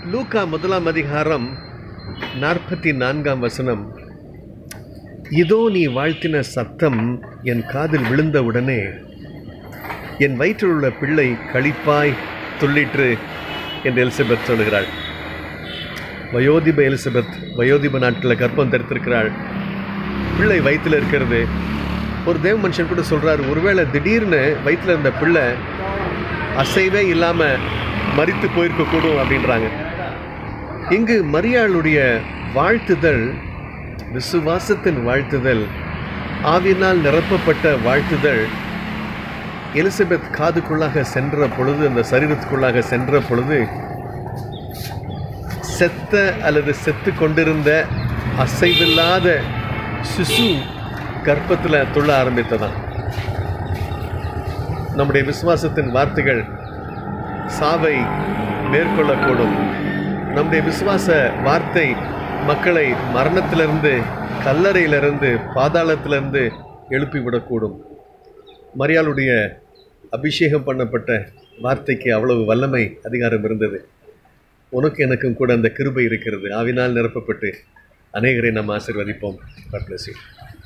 லூக்கா முதலாம் அதிகாரம் நாற்பத்தி நான்காம் வசனம் இதோ நீ வாழ்த்தின சத்தம் என் காதில் விழுந்தவுடனே என் வயிற்றில் உள்ள பிள்ளை களிப்பாய் துள்ளிற்று என்று எலிசபெத் சொல்லுகிறாள் வயோதிப எலிசபெத் வயோதிப நாட்களில் கர்ப்பம் தரித்திருக்கிறாள் பிள்ளை வயிற்றில் இருக்கிறது ஒரு தேவ மனுஷன் கூட சொல்கிறார் ஒருவேளை திடீர்னு வயிற்றில் இருந்த பிள்ளை அசைவே இல்லாமல் மறித்து போயிருக்கக்கூடும் அப்படின்றாங்க இங்கு மரியாளுடைய வாழ்த்துதல் விசுவாசத்தின் வாழ்த்துதல் ஆவினால் நிரப்பப்பட்ட வாழ்த்துதல் எலிசபெத் காதுக்குள்ளாக சென்ற பொழுது அந்த சரீரத்துக்குள்ளாக சென்ற பொழுது செத்த அல்லது செத்து கொண்டிருந்த அசைவில்லாத சிசு கர்ப்பத்தில் துள்ள ஆரம்பித்ததான் நம்முடைய விசுவாசத்தின் வார்த்தைகள் சாவை மேற்கொள்ளக்கூடும் நம்முடைய விசுவாச வார்த்தை மக்களை மரணத்திலிருந்து கல்லறையிலிருந்து பாதாளத்திலிருந்து எழுப்பிவிடக்கூடும் மரியாளுடைய அபிஷேகம் பண்ணப்பட்ட வார்த்தைக்கு அவ்வளவு வல்லமை அதிகாரம் இருந்தது உனக்கு எனக்கும் கூட அந்த கிருபை இருக்கிறது ஆவினால் நிரப்பப்பட்டு அநேகரை நாம் ஆசிர்வதிப்போம் God bless you.